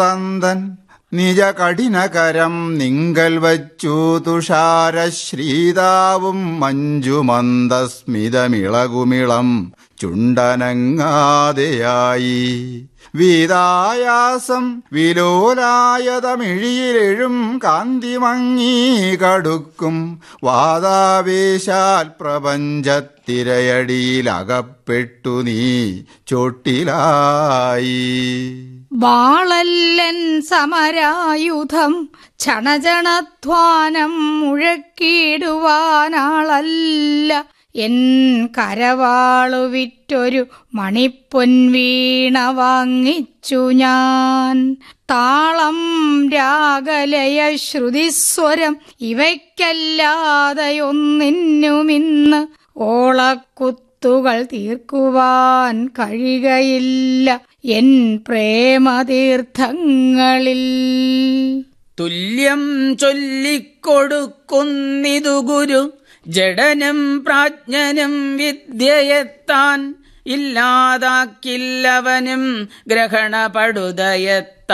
തന്തൻ നിജ കഠിനകരം നിങ്കൽ വച്ചു തുഷാരശ്രീതാവും മഞ്ജുമന്ദസ്മിതമിളകുമിളം ചുണ്ടനങ്ങാതെയായി വീതായാസം വിലോലായതമിഴിയിലെഴും കാന്തിമങ്ങി കടുക്കും വാതാവേശാൽ പ്രപഞ്ചത്തിരയടിയിലകപ്പെട്ടു നീ ചൊട്ടിലായി വാളല്ലൻ സമരായുധം ക്ഷണജണധ്വാനം മുഴക്കിടുവാനാളല്ല എൻ കരവാളു വിറ്റൊരു മണിപ്പൊൻവീണ വാങ്ങിച്ചു ഞാൻ താളം രാഗലയ ശ്രുതിസ്വരം ഇവയ്ക്കല്ലാതെയൊന്നിന്നുമിന്ന് ഓളക്കുത്തുകൾ തീർക്കുവാൻ കഴിയുകയില്ല എൻ പ്രേമതീർത്ഥങ്ങളിൽ തുല്യം ചൊല്ലിക്കൊടുക്കുന്നിതു ഗുരു ജഡനും പ്രാജ്ഞനും വിദ്യയെത്താൻ ഇല്ലാതാക്കില്ലവനും ഗ്രഹണപടുതയെത്താൻ